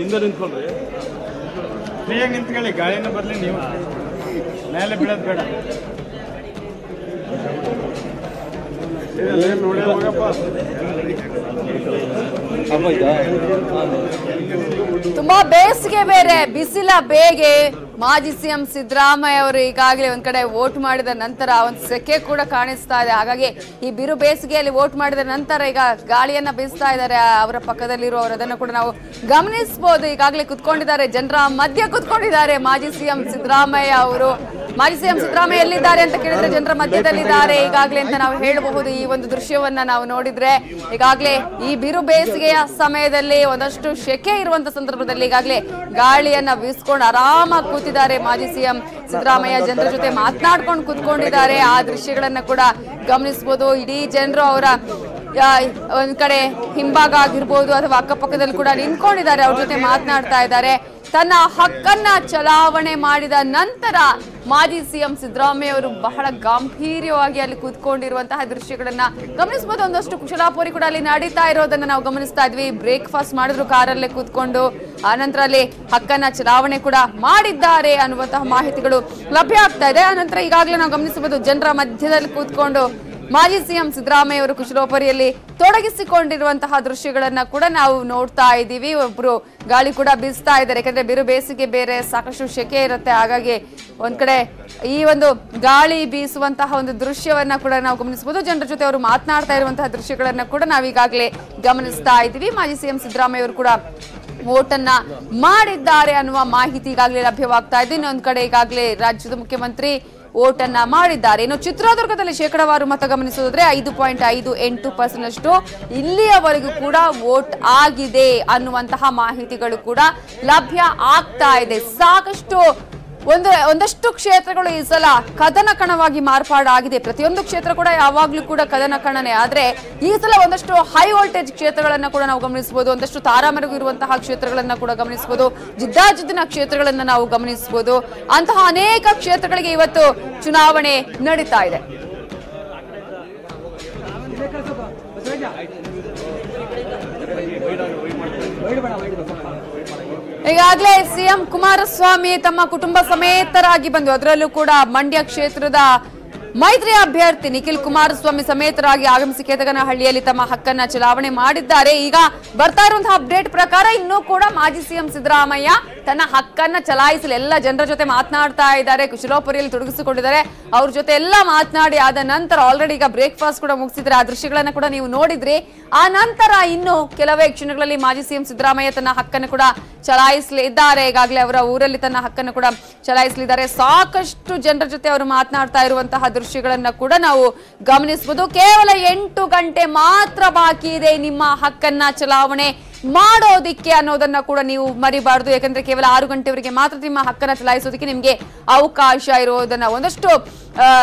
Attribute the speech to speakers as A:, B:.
A: ಹಿಂದೆ ನಿಂತ್ಕೊಳ್ರಿ
B: ಫ್ರೀಯಾಗಿ ನಿಂತ್ಕೊಳ್ಳಿ ಗಾಳಿನೂ ಬರಲಿ ನೀವು ಮೇಲೆ ಬೀಳೋದು ಬೇಡ
A: ನೋಡಿ ಹೋಗಪ್ಪ
C: ತುಂಬಾ ಬೇಸಿಗೆ ಬೇರೆ ಬಿಸಿಲ ಬೇಗೆ ಮಾಜಿ ಸಿಎಂ ಸಿದ್ದರಾಮಯ್ಯ ಅವರು ಈಗಾಗಲೇ ಒಂದ್ ಕಡೆ ವೋಟ್ ಮಾಡಿದ ನಂತರ ಒಂದು ಸೆಕೆ ಕೂಡ ಕಾಣಿಸ್ತಾ ಇದೆ ಹಾಗಾಗಿ ಈ ಬಿರು ಬೇಸಿಗೆಯಲ್ಲಿ ವೋಟ್ ಮಾಡಿದ ನಂತರ ಈಗ ಗಾಳಿಯನ್ನ ಬೀಸ್ತಾ ಇದ್ದಾರೆ ಅವರ ಪಕ್ಕದಲ್ಲಿರುವವರು ಅದನ್ನು ಕೂಡ ನಾವು ಗಮನಿಸಬಹುದು ಈಗಾಗಲೇ ಕುತ್ಕೊಂಡಿದ್ದಾರೆ ಜನರ ಮಧ್ಯೆ ಕುತ್ಕೊಂಡಿದ್ದಾರೆ ಮಾಜಿ ಸಿಎಂ ಸಿದ್ದರಾಮಯ್ಯ ಅವರು ಮಾಜಿ ಸಿಎಂ ಸಿದ್ದರಾಮಯ್ಯ ಎಲ್ಲಿದ್ದಾರೆ ಅಂತ ಕೇಳಿದ್ರೆ ಜನರ ಮಧ್ಯದಲ್ಲಿದ್ದಾರೆ ಈಗಾಗಲೇ ಅಂತ ನಾವು ಹೇಳಬಹುದು ಈ ಒಂದು ದೃಶ್ಯವನ್ನ ನಾವು ನೋಡಿದ್ರೆ ಈಗಾಗಲೇ ಈ ಬಿರು ಬೇಸಿಗೆಯ ಸಮಯದಲ್ಲಿ ಒಂದಷ್ಟು ಶೆಕೆ ಇರುವಂತ ಸಂದರ್ಭದಲ್ಲಿ ಈಗಾಗಲೇ ಗಾಳಿಯನ್ನ ಬೀಸ್ಕೊಂಡು ಆರಾಮಾಗಿ ಕೂತಿದ್ದಾರೆ ಮಾಜಿ ಸಿಎಂ ಸಿದ್ದರಾಮಯ್ಯ ಜನರ ಜೊತೆ ಮಾತನಾಡ್ಕೊಂಡು ಕೂತ್ಕೊಂಡಿದ್ದಾರೆ ಆ ದೃಶ್ಯಗಳನ್ನ ಕೂಡ ಗಮನಿಸಬಹುದು ಇಡೀ ಜನರು ಅವರ ಆ, ಒಂದ್ ಕಡೆ ಹಿಂಭಾಗ ಆಗಿರ್ಬೋದು ಅಥವಾ ಅಕ್ಕಪಕ್ಕದಲ್ಲಿ ಕೂಡ ನಿಂತ್ಕೊಂಡಿದ್ದಾರೆ ಅವ್ರ ಜೊತೆ ಮಾತನಾಡ್ತಾ ಇದ್ದಾರೆ ತನ್ನ ಹಕ್ಕನ್ನ ಚಲಾವಣೆ ಮಾಡಿದ ನಂತರ ಮಾಜಿ ಸಿಎಂ ಸಿದ್ದರಾಮಯ್ಯ ಅವರು ಬಹಳ ಗಾಂಭೀರ್ಯವಾಗಿ ಅಲ್ಲಿ ಕೂತ್ಕೊಂಡಿರುವಂತಹ ದೃಶ್ಯಗಳನ್ನ ಗಮನಿಸಬಹುದು ಒಂದಷ್ಟು ಕುಶಲಾಪುರಿ ಕೂಡ ಅಲ್ಲಿ ನಡೀತಾ ಇರೋದನ್ನ ನಾವು ಗಮನಿಸ್ತಾ ಇದ್ವಿ ಬ್ರೇಕ್ಫಾಸ್ಟ್ ಮಾಡಿದ್ರು ಕಾರಲ್ಲೇ ಕೂತ್ಕೊಂಡು ಆನಂತರ ಅಲ್ಲಿ ಹಕ್ಕನ್ನ ಚಲಾವಣೆ ಕೂಡ ಮಾಡಿದ್ದಾರೆ ಅನ್ನುವಂತಹ ಮಾಹಿತಿಗಳು ಲಭ್ಯ ಆಗ್ತಾ ಇದೆ ಆನಂತರ ಈಗಾಗಲೇ ನಾವು ಗಮನಿಸಬಹುದು ಜನರ ಮಧ್ಯದಲ್ಲಿ ಕೂತ್ಕೊಂಡು ಮಾಜಿ ಸಿಎಂ ಸಿದ್ದರಾಮಯ್ಯ ಅವರು ಕುಶಲೋಪರಿಯಲ್ಲಿ ತೊಡಗಿಸಿಕೊಂಡಿರುವಂತಹ ದೃಶ್ಯಗಳನ್ನ ಕೂಡ ನಾವು ನೋಡ್ತಾ ಇದ್ದೀವಿ ಒಬ್ರು ಗಾಳಿ ಕೂಡ ಬೀಸ್ತಾ ಇದ್ದಾರೆ ಯಾಕಂದ್ರೆ ಬಿರು ಬೇಸಿಗೆ ಬೇರೆ ಸಾಕಷ್ಟು ಶೆಕೆ ಇರುತ್ತೆ ಹಾಗಾಗಿ ಒಂದ್ ಕಡೆ ಈ ಒಂದು ಗಾಳಿ ಬೀಸುವಂತಹ ಒಂದು ದೃಶ್ಯವನ್ನ ಕೂಡ ನಾವು ಗಮನಿಸಬಹುದು ಜನರ ಜೊತೆ ಅವರು ಮಾತನಾಡ್ತಾ ಇರುವಂತಹ ದೃಶ್ಯಗಳನ್ನ ಕೂಡ ನಾವು ಈಗಾಗಲೇ ಗಮನಿಸ್ತಾ ಇದ್ದೀವಿ ಮಾಜಿ ಸಿಎಂ ಸಿದ್ದರಾಮಯ್ಯ ಅವರು ಕೂಡ ವೋಟನ್ನ ಮಾಡಿದ್ದಾರೆ ಅನ್ನುವ ಮಾಹಿತಿ ಈಗಾಗಲೇ ಲಭ್ಯವಾಗ್ತಾ ಇದೆ ಇನ್ನೊಂದ್ ಕಡೆ ಈಗಾಗಲೇ ರಾಜ್ಯದ ಮುಖ್ಯಮಂತ್ರಿ ವೋಟ್ ಅನ್ನ ಮಾಡಿದ್ದಾರೆ ಇನ್ನು ಚಿತ್ರದುರ್ಗದಲ್ಲಿ ಶೇಕಡವಾರು ಮತ ಗಮನಿಸೋದಾದ್ರೆ ಐದು ಪಾಯಿಂಟ್ ಐದು ಎಂಟು ಪರ್ಸೆಂಟ್ ಅಷ್ಟು ಇಲ್ಲಿಯವರೆಗೂ ಕೂಡ ವೋಟ್ ಆಗಿದೆ ಅನ್ನುವಂತಹ ಮಾಹಿತಿಗಳು ಕೂಡ ಲಭ್ಯ ಆಗ್ತಾ ಇದೆ ಸಾಕಷ್ಟು ಒಂದು ಒಂದಷ್ಟು ಕ್ಷೇತ್ರಗಳು ಈ ಸಲ ಕದನ ಕಣವಾಗಿ ಮಾರ್ಪಾಡಾಗಿದೆ ಪ್ರತಿಯೊಂದು ಕ್ಷೇತ್ರ ಕೂಡ ಯಾವಾಗ್ಲೂ ಕೂಡ ಕದನ ಕಣನೆ ಆದ್ರೆ ಈ ಸಲ ಒಂದಷ್ಟು ಹೈ ವೋಲ್ಟೇಜ್ ಕ್ಷೇತ್ರಗಳನ್ನ ಕೂಡ ನಾವು ಗಮನಿಸಬಹುದು ಒಂದಷ್ಟು ತಾರಾಮರಗು ಇರುವಂತಹ ಕ್ಷೇತ್ರಗಳನ್ನ ಕೂಡ ಗಮನಿಸಬಹುದು ಜಿದ್ದಾಜಿದ್ದಿನ ಕ್ಷೇತ್ರಗಳನ್ನ ನಾವು ಗಮನಿಸಬಹುದು ಅಂತಹ ಅನೇಕ ಕ್ಷೇತ್ರಗಳಿಗೆ ಇವತ್ತು ಚುನಾವಣೆ ನಡೀತಾ ಇದೆ ಈಗಾಗಲೇ ಸಿಎಂ ಕುಮಾರಸ್ವಾಮಿ ತಮ್ಮ ಕುಟುಂಬ ಸಮೇತರಾಗಿ ಬಂದು ಅದರಲ್ಲೂ ಕೂಡ ಮಂಡ್ಯ ಕ್ಷೇತ್ರದ ಮೈತ್ರಿ ಅಭ್ಯರ್ಥಿ ನಿಖಿಲ್ ಕುಮಾರಸ್ವಾಮಿ ಸಮೇತರಾಗಿ ಆಗಮಿಸಿ ಕೇತಗನಹಳ್ಳಿಯಲ್ಲಿ ತಮ್ಮ ಹಕ್ಕನ್ನ ಚಲಾವಣೆ ಮಾಡಿದ್ದಾರೆ ಈಗ ಬರ್ತಾ ಇರುವಂತಹ ಅಪ್ಡೇಟ್ ಪ್ರಕಾರ ಇನ್ನೂ ಕೂಡ ಮಾಜಿ ಸಿಎಂ ಸಿದ್ದರಾಮಯ್ಯ ತನ್ನ ಹಕ್ಕನ್ನ ಚಲಾಯಿಸಲು ಎಲ್ಲ ಜನರ ಜೊತೆ ಮಾತನಾಡ್ತಾ ಇದ್ದಾರೆ ಕುಶಲೋಪರಿಯಲ್ಲಿ ತೊಡಗಿಸಿಕೊಂಡಿದ್ದಾರೆ ಅವ್ರ ಜೊತೆ ಎಲ್ಲ ಮಾತನಾಡಿ ಆದ ನಂತರ ಆಲ್ರೆಡಿ ಈಗ ಬ್ರೇಕ್ಫಾಸ್ಟ್ ಕೂಡ ಮುಗಿಸಿದ್ರೆ ಆ ದೃಶ್ಯಗಳನ್ನ ಕೂಡ ನೀವು ನೋಡಿದ್ರಿ ಆ ನಂತರ ಇನ್ನು ಕೆಲವೇ ಕ್ಷಣಗಳಲ್ಲಿ ಮಾಜಿ ಸಿಎಂ ಸಿದ್ದರಾಮಯ್ಯ ತನ್ನ ಹಕ್ಕನ್ನು ಕೂಡ ಚಲಾಯಿಸಲಿದ್ದಾರೆ ಈಗಾಗಲೇ ಅವರ ಊರಲ್ಲಿ ತನ್ನ ಹಕ್ಕನ್ನು ಕೂಡ ಚಲಾಯಿಸಲಿದ್ದಾರೆ ಸಾಕಷ್ಟು ಜನರ ಜೊತೆ ಅವರು ಮಾತನಾಡ್ತಾ ಇರುವಂತಹ ದೃಶ್ಯಗಳನ್ನ ಕೂಡ ನಾವು ಗಮನಿಸಬಹುದು ಕೇವಲ ಎಂಟು ಗಂಟೆ ಮಾತ್ರ ಬಾಕಿ ಇದೆ ನಿಮ್ಮ ಹಕ್ಕನ್ನ ಚಲಾವಣೆ ಮಾಡೋದಿಕ್ಕೆ ಅನ್ನೋದನ್ನ ಕೂಡ ನೀವು ಮರಿಬಾರ್ದು ಯಾಕಂದ್ರೆ ಕೇವಲ ಆರು ಗಂಟೆವರೆಗೆ ಮಾತ್ರ ನಿಮ್ಮ ಹಕ್ಕನ್ನ ಚಲಾಯಿಸೋದಕ್ಕೆ ನಿಮ್ಗೆ ಅವಕಾಶ ಇರೋದನ್ನ ಒಂದಷ್ಟು ಆ,